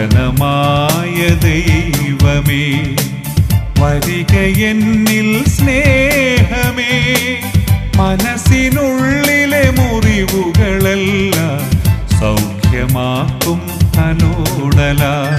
വചനമായ ദൈവമേ വരിക എന്നിൽ സ്നേഹമേ മനസ്സിനുള്ളിലെ മുറിവുകളെല്ലാം സൗഖ്യമാക്കും തലോടല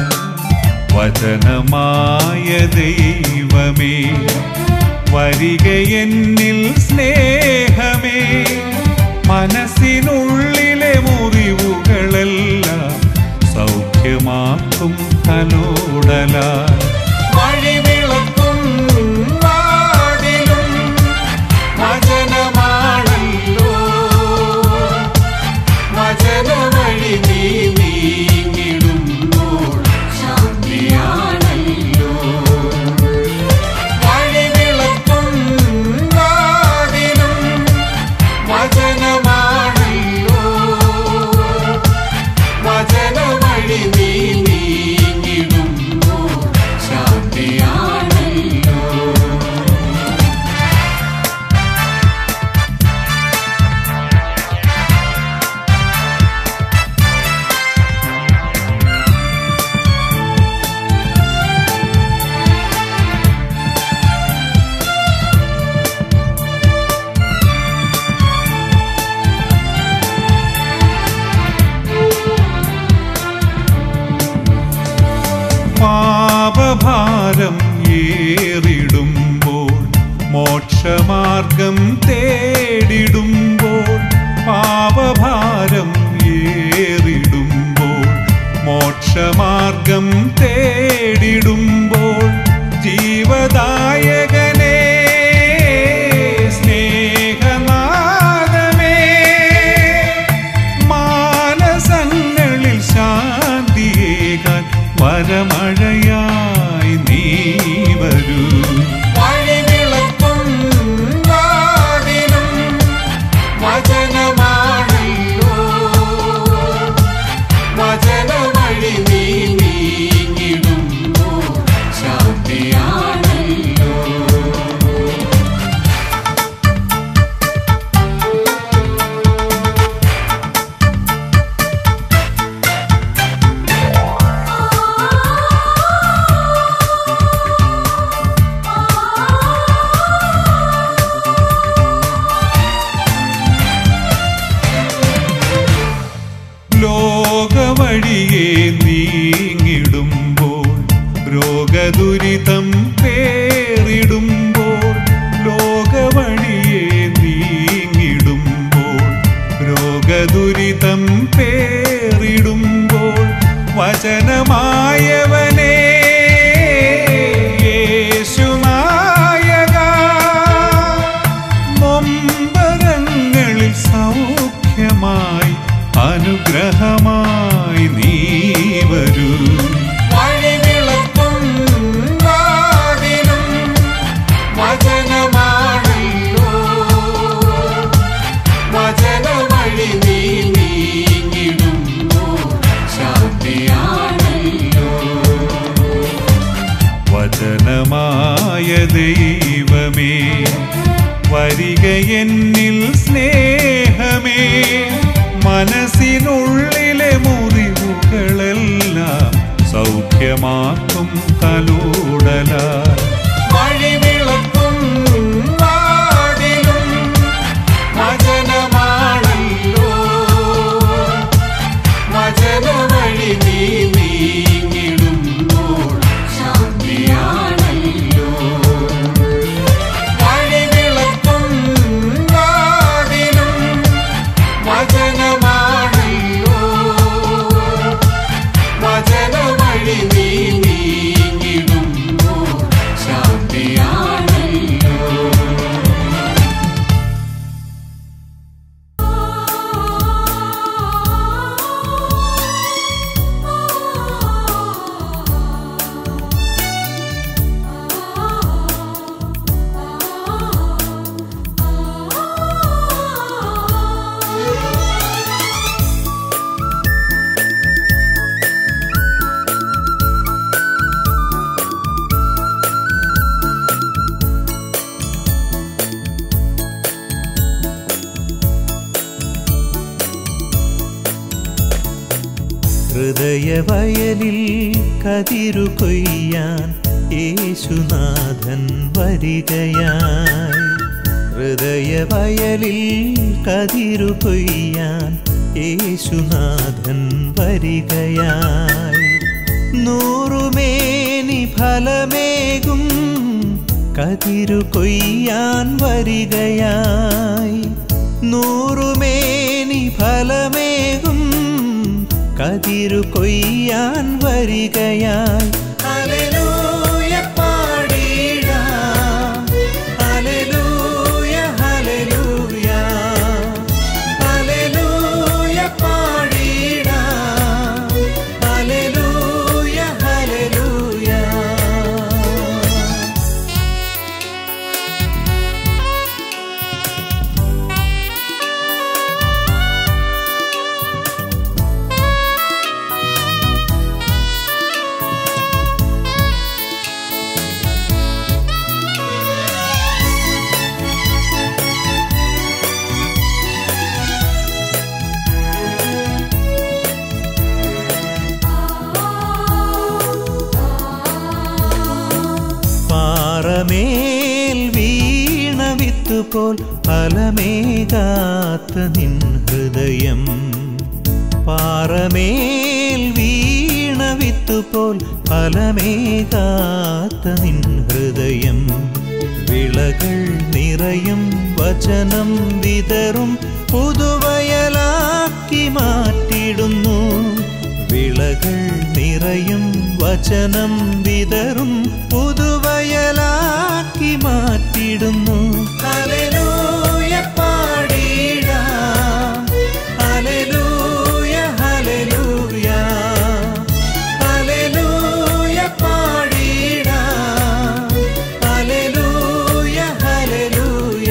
വചനമായ ദൈവമേ വരിക എന്നിൽ സ്നേഹമേ മനസ്സിനുള്ളിലെ മുറിവുകളെല്ലാം സൗഖ്യമാക്കും തലോടല വഴിവിളക്കും വാതിലും വചനമാണല്ലോ വചനവഴി നീ നീങ്ങിടുമ്പോൾ ശാന്തിയാണല്ലോ വഴിവിളക്കും വാതിലും വചനമാണല്ലോ വചനവഴി നീ നീങ്ങിടുമ്പോൾ ശാന്തിയാണല്ലോ പാപഭാരം ഏറിടുമ്പോൾ മോക്ഷമാർഗം തേടിടുമ്പോൾ പാപഭാരം ഏറിടുമ്പോൾ മോക്ഷമാർഗം തേടിടുമ്പോൾ ജീവദായകനേ സ്നേഹനാദമേ മാനസങ്ങളിൽ ശാന്തിയേകാൻ വരമഴയായി നീ വരൂ വഴിവിളക്കും വാതിലും വചനമാണല്ലോ വചനവഴി നീ നീങ്ങിടുമ്പോൾ ശാന്തിയാണല്ലോ ലോകവഴിയെ നീങ്ങിടുമ്പോൾ രോഗദുരിതം പേറിടുമ്പോൾ ലോകവഴിയെ നീങ്ങിടുമ്പോൾ രോഗദുരിതം പേറിടുമ്പോൾ വചനമായവനേ യേശുനായക നൊമ്പരങ്ങളിൽ സൗഖ്യമായി അനുഗ്രഹമായി നീ വരൂ വഴിവിളക്കും വാതിലും വചനമാണല്ലോ വചനവഴി നീ നീങ്ങിടുമ്പോൾ ശാന്തിയാണല്ലോ വചനമായ ദൈവമേ വരിക എന്നിൽ സ്നേഹമേ മനസ്സിനുള്ളിലെ മുറിവുകളെല്ലാം സൗഖ്യമാക്കും തലൂടല വഴിവിളക്കും വാതിലും വചനമാണല്ലോ വചനവഴി നീ നീങ്ങിടുമ്പോൾ ശാന്തിയാണല്ലോ വഴിവിളക്കും വാതിലും വചനമാണല്ലോ വചനവഴി നീ നീങ്ങിടുമ്പോൾ ശാന്തി ഹൃദയവയലിൽ കതിരു കൊയ്യാൻ യേശുനാഥൻ വരികയായി ഹൃദയവയലിൽ കതിരു കൊയ്യാൻ യേശുനാഥൻ വരികയായി നൂറുമേനി ഫലമേകും കതിരു കൊയ്യാൻ വരികയായി നൂറുമേനി ഫലമേകും കതിരു കൊയ്യാൻ വരികയായി ഹല്ലേലൂയ പാടിടാം ഹല്ലേലൂയ ഹല്ലേലൂയ ഹല്ലേലൂയ പാടിടാം ഹല്ലേലൂയ ഹല്ലേലൂയ പാറമേൽ വീണ വിത്തുപോൽ ഫലമേകാത്ത നിൻ ഹൃദയം പാറമേൽ വീണ വിത്തുപോൽ ഫലമേകാത്ത നിൻ ഹൃദയം വിളകൾ നിറയും വചനം വിതറും പുതുവയലാക്കി മാറ്റിടുന്നു വിളകൾ നിറയും വചനം വിതറും പുതുവയലാക്കി മാറ്റിടുന്നു ഹല്ലേലൂയ പാടിടാം ഹല്ലേലൂയ ഹല്ലേലൂയ ഹല്ലേലൂയ പാടിടാം ഹല്ലേലൂയ ഹല്ലേലൂയ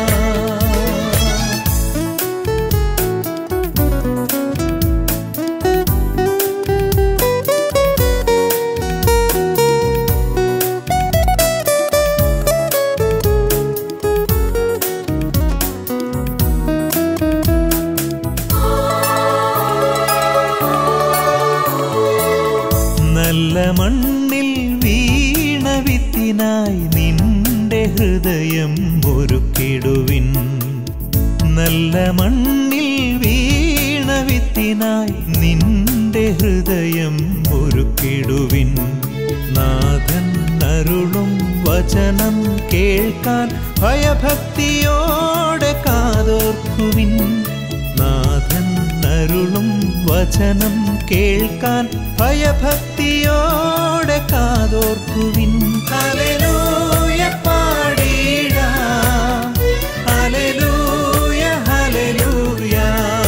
നല്ല മണ്ണിൽ വീണ വിത്തിനായി നിന്റെ ഹൃദയം ഒരുക്കിടുവിൻ നല്ല മണ്ണിൽ വീണ വിത്തിനായി നിന്റെ ഹൃദയം ഒരുക്കിടുവിൻ നാഥൻ അരുളും വചനം കേൾക്കാൻ ഭയഭക്തിയോടെ കാതോർക്കുവിൻ നാഥൻ അരുളും വചനം കേൾക്കാൻ ഭയഭക്തിയോടെ കാതോർക്കുവിൻ ഹല്ലേലൂയ പാടിടാം ഹല്ലേലൂയ ഹല്ലേലൂയ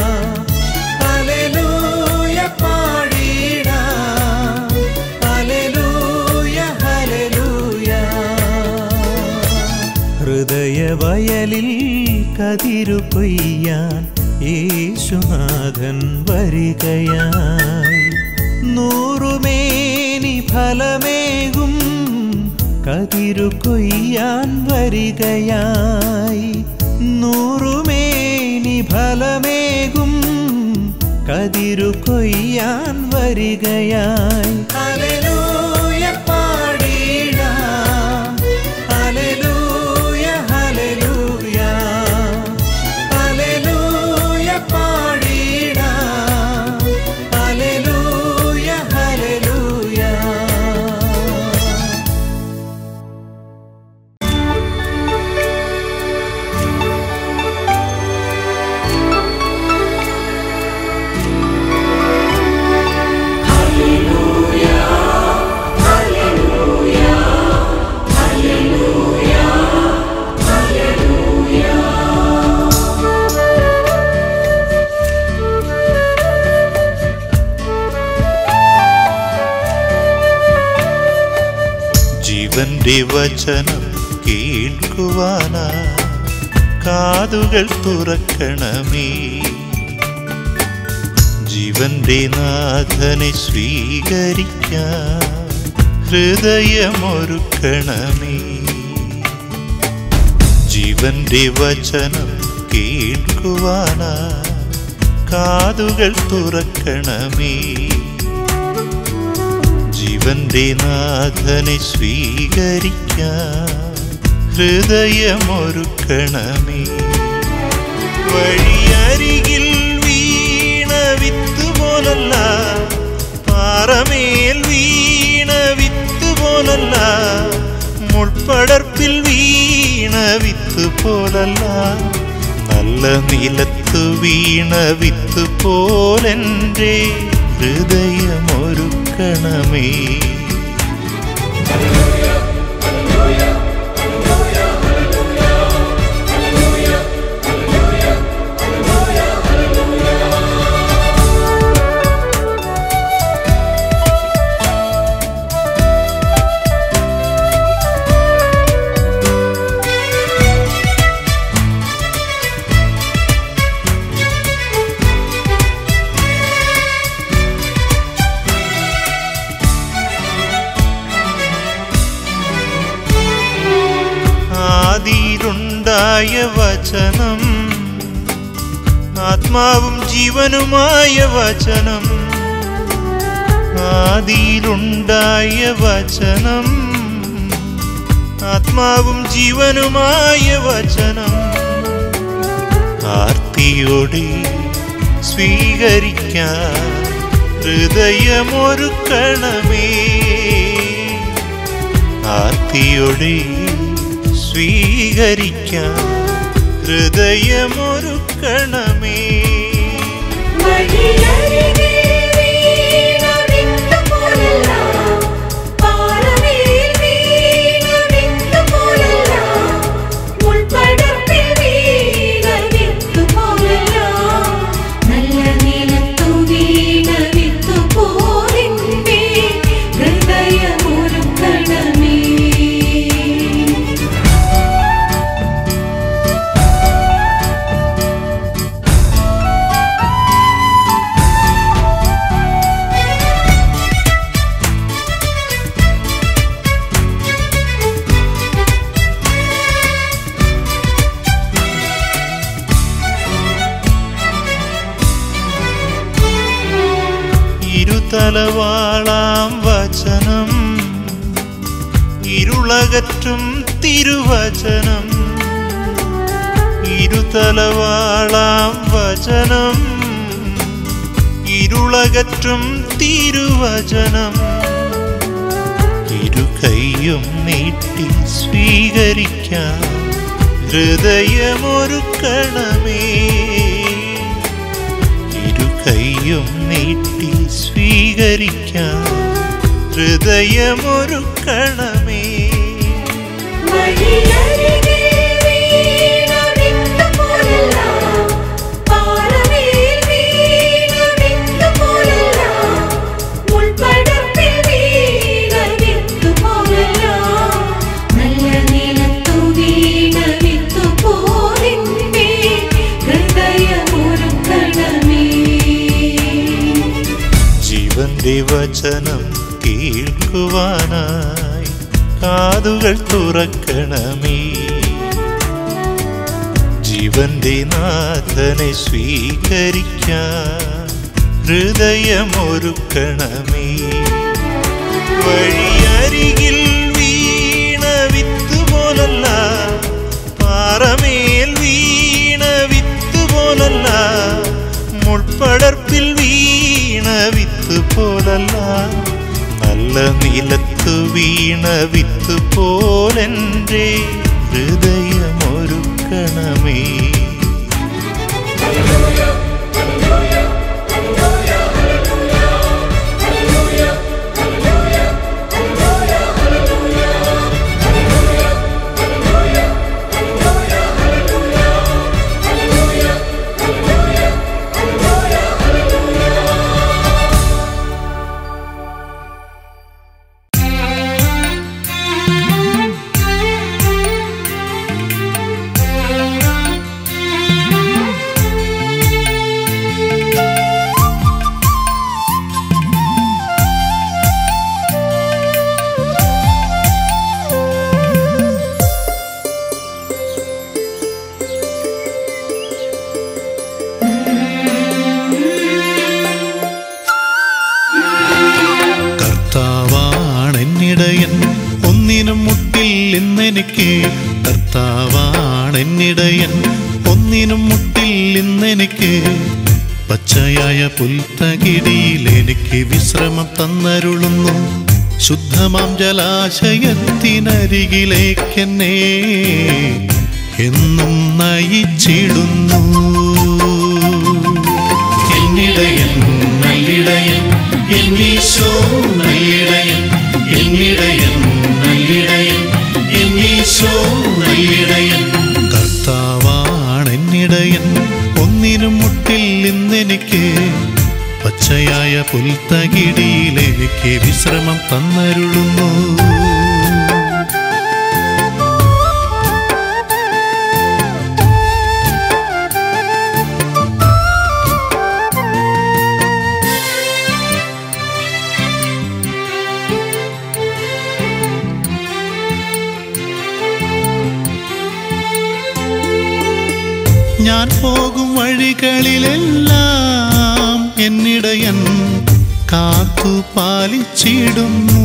ഹല്ലേലൂയ പാടിടാം ഹല്ലേലൂയ ഹല്ലേലൂയ ഹൃദയവയലിൽ കതിരു കൊയ്യാൻ യേശുനാഥൻ വരികയായി നൂറുമേനി ഫലമേകും കതിരു കൊയ്യാൻ വരികയായി നൂറുമേനി ഫലമേകും കതിരു കൊയ്യാൻ വരികയായി ഹല്ലേലൂയ പാടിടാം ഹല്ലേലൂയ ഹല്ലേലൂയ ഹല്ലേലൂയ പാടിടാം ഹല്ലേലൂയ ഹല്ലേലൂയ ജീവന്റെ വചനം കേൾക്കുവാനാ കാതുകൾ തുറക്കണമേ ജീവന്റെ നാഥനെ സ്വീകരിക്കാൻ ഹൃദയമൊരുക്കണമേ ജീവന്റെ വചനം കേൾക്കുവാനാ കാതുകൾ തുറക്കണമേ ജീവന്റെ നാഥനെ സ്വീകരിക്കാൻ ഹൃദയമൊരുക്കണമേ വഴിയരികിൽ വീണ വിത്ത് പോലല്ല പാറമേൽ വീണ വിത്ത് പോലല്ല മുൾപ്പടർപ്പിൽ വീണ വിത്ത് പോലല്ല നല്ല നിലത്ത് വീണ വിത്ത് പോലെൻ്റെ ഹൃദയമൊരുക്കണമേ ആദിയിലുണ്ടായ വചനം ആത്മാവും ജീവനുമായ വചനം ആദിയിലുണ്ടായ വചനം ആത്മാവും ജീവനുമായ വചനം ആർത്തിയോടെ സ്വീകരിക്കാൻ ഹൃദയമൊരുക്കണമേ ആർത്തിയോടെ സ്വീകരിക്കാൻ ഹൃദയമൊരുക്കണമേ വഴിയരികെ വീണ വിത്ത് പോലല്ല, പാറമേൽ വീണ വിത്ത് പോലല്ല, മുൾപ്പടർപ്പിൽ വീണ വിത്ത് പോലല്ല, നല്ല നിലത്തു വീണ വിത്ത് പോലെന്റെ ഹൃദയമൊരുക്കണമേ ഇരുതലവാളാം വചനം ഇരുളകറ്റും തിരുവചനം ഇരുതലവാളാം വചനം ഇരുളകറ്റും തിരുവചനം ഇരു കൈയും നീട്ടി സ്വീകരിക്കാൻ ഹൃദയമൊരുക്കണമേ ഇരു കൈയും നീട്ടി സ്വീകരിക്കാൻ ഹൃദയമൊരുക്കണമേ വഴിയരികെ വീണ വിത്ത് പോലല്ല, പാറമേൽ വീണ വിത്ത് പോലല്ല, മുൾപ്പടർപ്പിൽ വീണ വിത്ത് പോലല്ല, നല്ല നിലത്തു വീണ വിത്ത് പോലെന്റെ ഹൃദയമൊരുക്കണമേ ജീവന്റെ വചനം കേൾക്കുവാനായി കാതുകൾ തുറക്കണമേ ജീവന്റെ നാഥനെ സ്വീകരിക്കാൻ ഹൃദയമൊരുക്കണമേ വഴിയരികിൽ വീണ വിത്ത് പോലല്ല പാറമേൽ വീണ വിത്ത് പോലല്ല മുൾപ്പടർപ്പിൽ വീണ വിത്ത് പോലല്ല നല്ല നിലത്ത് വീണ വിത്ത് പോലെൻ്റെ ഹൃദയമൊരുക്കണമേ കർത്താവാ കർത്താവാണെന്നിടയൻ ഒന്നിനും മുട്ടിൽ ഇന്നെനിക്ക് കർത്താവാണെന്നിടയൻ ഒന്നിനും മുട്ടിൽ ഇന്നെനിക്ക് പച്ചയായ പുൽത്തകിടിയിൽ എനിക്ക് വിശ്രമം തന്നരുളുന്നു ശുദ്ധമാം ജലാശയത്തിനരികിലേക്കെന്നെ എന്നും നയിച്ചിടുന്നു എന്നിടയൻ നല്ലിടയൻ എന്നീശോ നല്ലിടയൻ എന്നിടയൻ നല്ലിടയൻ എന്നീശോ നല്ലിടയൻ കർത്താവാണെന്നിടയൻ ഒന്നിനും മുട്ടിൽ ഇന്നെനിക്ക് പച്ചയായ പുൽത്തകിടിയിൽ എനിക്ക് വിശ്രമം തന്നരുളുന്നു ഞാൻ പോകും വഴികളിലെല്ലാം എന്നിടയൻ കാത്തു പാലിച്ചിടുന്നു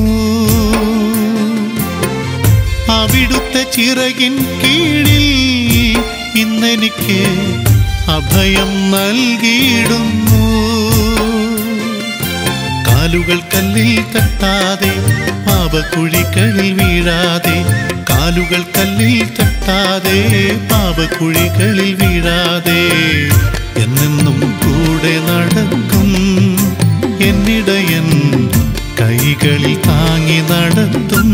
അവിടുത്തെ ചിറകിൻ കീഴിൽ ഇന്നെനിക്ക് അഭയം നൽകിയിടുന്നു കാലുകൾ കല്ലിൽ തട്ടാതെ പാപക്കുഴികളിൽ വീഴാതെ കാലുകൾ കല്ലിൽ തട്ടാതെ പാപക്കുഴികളിൽ വീഴാതെ എന്നെന്നും കൂടെ നടക്കും എന്നിടയൻ കൈകളിൽ താങ്ങി നടത്തും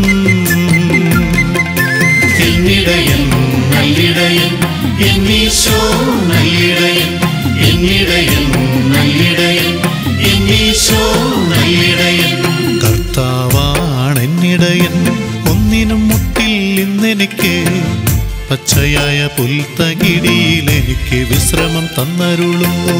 എന്നിടയൻ നല്ലിടയൻ എന്നീശോ നല്ലിടയൻ എന്നിടയൻ നല്ലിടയൻ എന്നീശോ നല്ലിടയൻ കർത്താവാണെന്നിടയൻ ഒന്നിനും മുട്ടിൽ ഇന്നെനിക്ക് പച്ചയായ പുൽത്തകിടിയിൽ എനിക്ക് വിശ്രമം തന്നരുളുന്നു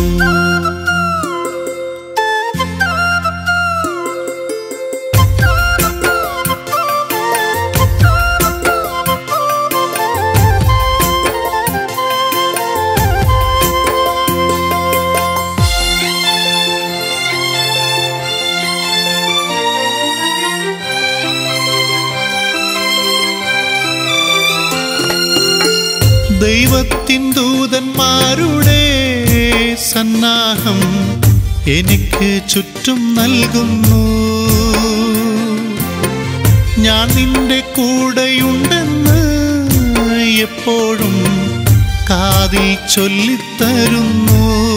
ദൈവത്തിൻ ദൂതന്മാരുടെ സന്നാഹം എനിക്ക് ചുറ്റും നൽകുന്നു ഞാൻ നിന്റെ കൂടെയുണ്ടെന്ന് എപ്പോഴും കാതിൽ ചൊല്ലിത്തരുന്നു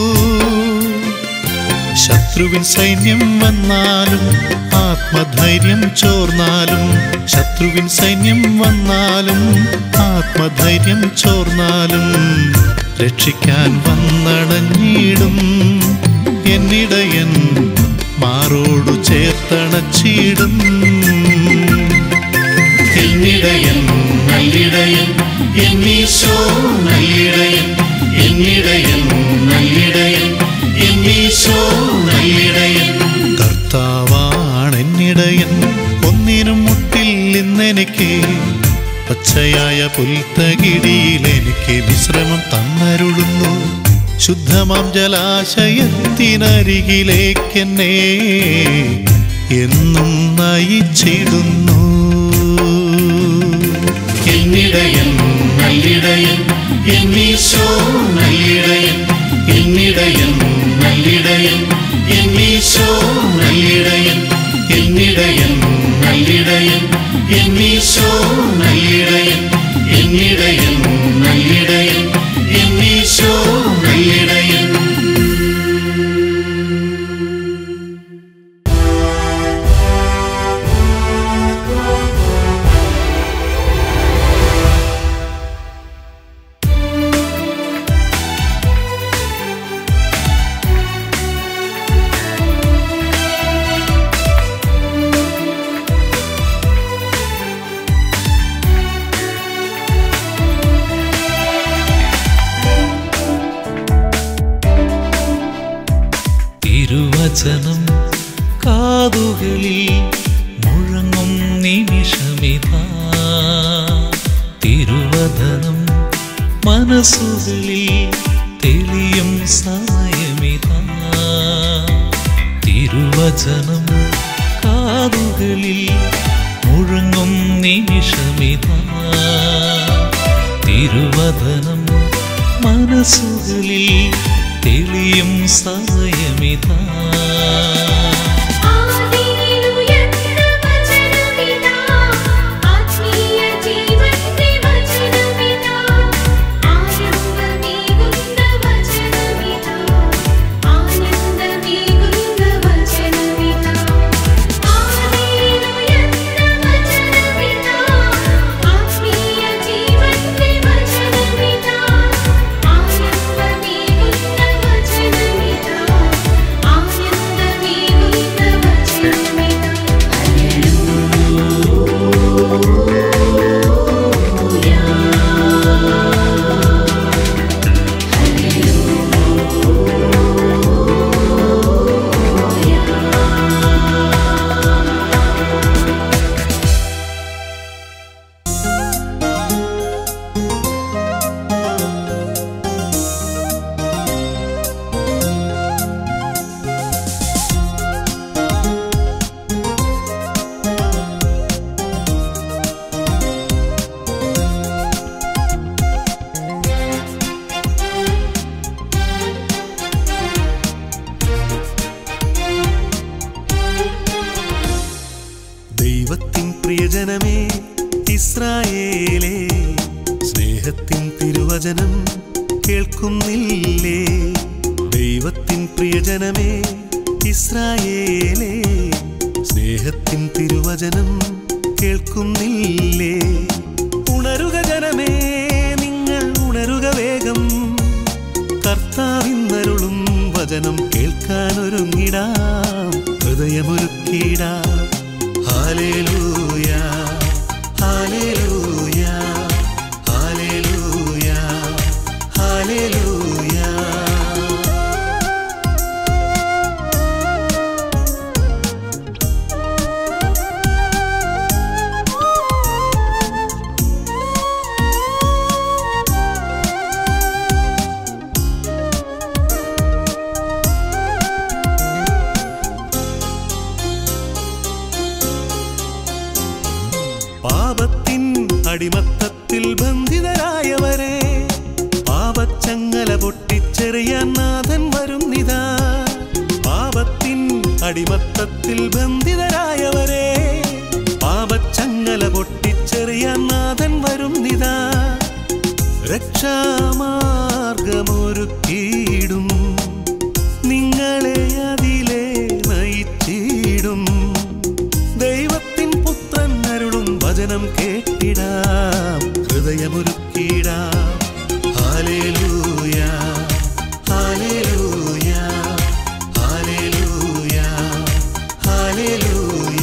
ശത്രുവിൻ സൈന്യം വന്നാലും ആത്മധൈര്യം ചോർന്നാലും ശത്രുവിൻ സൈന്യം വന്നാലും ആത്മധൈര്യം ചോർന്നാലും രക്ഷിക്കാൻ വന്നടഞ്ഞിടും എന്നിടയൻ മാറോടു ചേർത്തണച്ചിടും എന്നിടയൻ നല്ലിടയൻ എന്നീശോ നല്ലിടയൻ എന്നിടയൻ നല്ലിടയൻ എന്നീശോ നല്ലിടയൻ കർത്താവാണെന്നിടയൻ ഒന്നിനും മുട്ടിൽ ഇന്നെനിക്ക് പച്ചയായ പുൽത്തകിടിയിൽ എനിക്ക് വിശ്രമം തന്നരുളുന്നു ശുദ്ധമാം ജലാശയത്തിനരികിലേക്കെന്നെ എന്നും നയിച്ചിടുന്നു എന്നിടയൻ നല്ലിടയൻ എന്നീശോ നല്ലിടയൻ എന്നിടയൻ നല്ലിടയൻ എന്നീശോ നല്ലിടയൻ എന്നിടയൻ നല്ലിടയൻ എന്നീശോ നല്ലിടയൻ എന്നിടയൻ നല്ലിടയൻ എന്നീശോ നല്ലിടയൻ തിരുവചനം കാതുകളിൽ മുഴങ്ങും നിമിഷമിതാ തിരുവചനം മനസ്സുകളിൽ തെളിയും സമയമിതാ തിരുവചനം കാതുകളിൽ കാതുകളിൽ മുഴങ്ങും നിമിഷമിതാ തിരുവദനം മനസ്സുകളിൽ തെളിയും സമയമിതാ ആദിയിലുയർന്ന വചനമിതാ ആത്മീയ ജീവന്റെ വചനമിതാ ആനന്ദമേകുന്ന വചനമിതാ ആനന്ദമേകുന്ന വചനമിതാ ആദിയിലുയർന്ന വചനമിതാ ആത്മീയ ജീവന്റെ വചനമിതാ ആനന്ദമേകുന്ന വചനമിതാ ആനന്ദമേകുന്ന വചനമിതാ ദൈവത്തിൻ പ്രിയജനമേ ഇസ്രായേലേ സ്നേഹത്തിൻ തിരുവചനം കേൾക്കുന്നില്ലേ ദൈവത്തിൻ പ്രിയജനമേ ഇസ്രായേലേ സ്നേഹത്തിൻ തിരുവചനം കേൾക്കുന്നില്ലേ ഉണരുക ജനമേ നിങ്ങൾ ഉണരുക വേഗം കർത്താവിന്നരുളും വചനം കേൾക്കാനൊരുങ്ങിടാം ഹൃദയമൊരുക്കിടാം ഹാലേലൂയ ഹാലേലൂയ ഹാലേലൂയ ഹാലേലൂയ പാപത്തിൻ അടിമത്തത്തിൽ ബന്ധിതരായവരെ പാപച്ചങ്ങല പൊട്ടിച്ചെറിയാൻ നാഥൻ വരുന്നിതാ പാപത്തിൻ അടിമത്തത്തിൽ ബന്ധിതരായവരെ പാപച്ചങ്ങല പൊട്ടിച്ചെറിയാൻ നാഥൻ വരുന്നിതാ രക്ഷാമാർഗമൊരുക്കിയിടും നിങ്ങളെ അതിലെ നയിച്ചിടും ദൈവത്തിൻ പുത്രൻ അരുളും വചനം കേട്ടിടാം ഹൃദയമൊരുക്കിടാം ഹാലേലൂയ ഹാലേലൂയ ഹാലേലൂയ ഹാലേലൂയ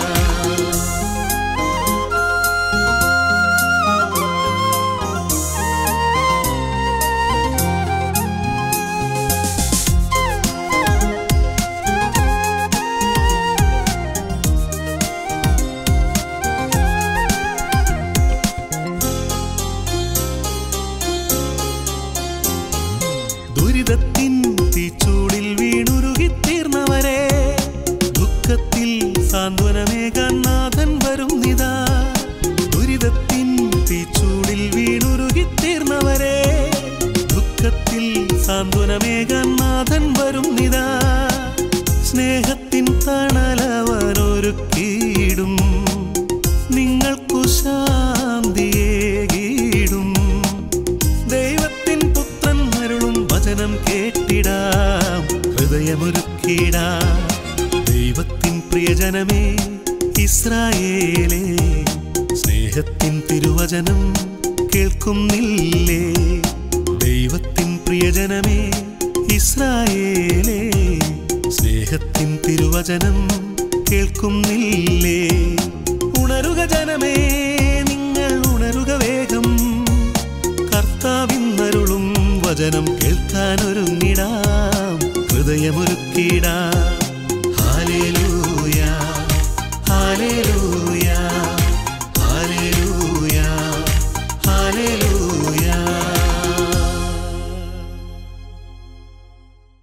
ദുരിതത്തിൻ തീച്ചൂടിൽ വീണുരുകിത്തീർന്നവരെ ദുഃഖത്തിൽ സാന്ത്വനമേകാൻ നാഥൻ വരുന്നിതാ ദുരിതത്തിൻ തീച്ചൂടിൽ വീണുരുകിത്തീർന്നവരെ ദുഃഖത്തിൽ സാന്ത്വനമേകാൻ നാഥൻ വരുന്നിതാ സ്നേഹത്തിൻ തണലവനൊരുക്കിയിടും നിങ്ങൾക്കു ശാന്തിയേകിടും ദൈവത്തിൻ പുത്രൻ അരുളും വചനം കേട്ടിടാം ഹൃദയമൊരുക്കിടാം ദൈവത്തിൻ പ്രിയജനമേ ഇസ്രായേലേ സ്നേഹത്തിൻ തിരുവചനം കേൾക്കുന്നില്ലേ ദൈവത്തിൻ പ്രിയജനമേ ഇസ്രായേലേ സ്നേഹത്തിൻ തിരുവചനം കേൾക്കുന്നില്ലേ ഉണരുക ജനമേ നിങ്ങൾ ഉണരുക വേഗം കർത്താവിന്നരുളും വചനം കേൾക്കാനൊരുങ്ങിടാം ഹൃദയമൊരുക്കിടാം